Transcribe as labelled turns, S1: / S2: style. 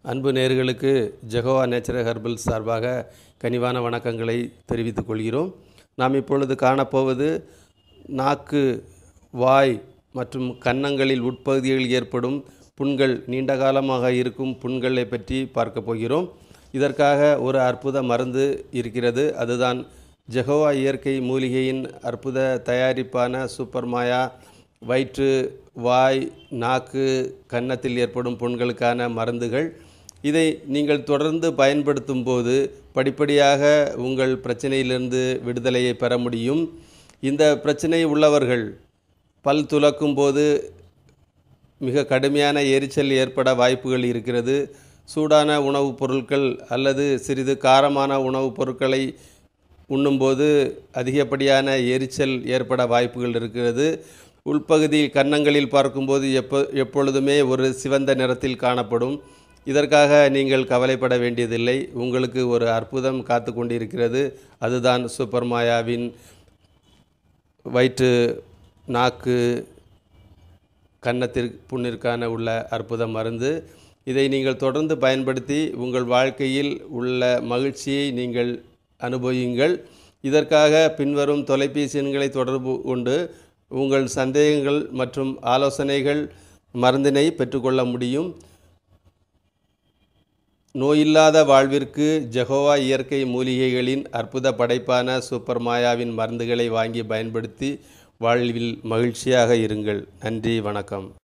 S1: அன்பு நேர்களுக்கு Jehovah natural herbal சார்பாக கனிவான வணக்கங்களை தெரிவித்துக் கொள்கிறோம் நாம் இப்பொழுது காணப்போவது நாக்கு வாய் மற்றும் கன்னங்களில் உட்பகுதிகளில் ஏற்படும் புண்கள் நீண்ட காலமாக இருக்கும் புண்களை பற்றி பார்க்க போகிறோம் இதற்காக ஒரு அற்புத மருந்து இருக்கிறது அதுதான் ஜெகோவா இயற்கை மூலிகையின் அற்புத தயாரிப்பான சூப்பர் மாயா வயிற்று வாய் நாக்கு கன்னத்தில் ஏற்படும் புண்களுக்கான மருந்துகள் இதை நீங்கள் தொடர்ந்து பயன்படுத்தும் போது படிப்படியாக உங்கள் பிரச்சனையிலிருந்து விடுதலையை பெற முடியும் இந்த பிரச்சனை உள்ளவர்கள் பல் துலக்கும் போது மிக கடுமையான எரிச்சல் ஏற்பட வாய்ப்புகள் இருக்கிறது சூடான உணவுப் பொருட்கள் அல்லது சிறிது காரமான உணவுப் பொருட்களை உண்ணும்போது அதிகப்படியான எரிச்சல் ஏற்பட வாய்ப்புகள் இருக்கிறது உள்பகுதி கன்னங்களில் பார்க்கும்போது எப்போ எப்பொழுதுமே ஒரு சிவந்த நிறத்தில் காணப்படும் இதற்காக நீங்கள் கவலைப்பட வேண்டியதில்லை உங்களுக்கு ஒரு அற்புதம் காத்து கொண்டிருக்கிறது அதுதான் சூப்பர் மாயாவின் வயிற்று நாக்கு கன்னத்திற்கு புண்ணிற்கான உள்ள அற்புத மருந்து இதை நீங்கள் தொடர்ந்து பயன்படுத்தி உங்கள் வாழ்க்கையில் உள்ள மகிழ்ச்சியை நீங்கள் அனுபவியுங்கள் இதற்காக பின்வரும் தொலைபேசி எண்களை தொடர்பு கொண்டு உங்கள் சந்தேகங்கள் மற்றும் ஆலோசனைகள் மருந்தினை பெற்றுக்கொள்ள முடியும் நோயில்லாத வாழ்விற்கு ஜெகோவா இயற்கை மூலிகைகளின் அற்புத படைப்பான சூப்பர் மாயாவின் மருந்துகளை வாங்கி பயன்படுத்தி வாழ்வில் மகிழ்ச்சியாக இருங்கள் நன்றி வணக்கம்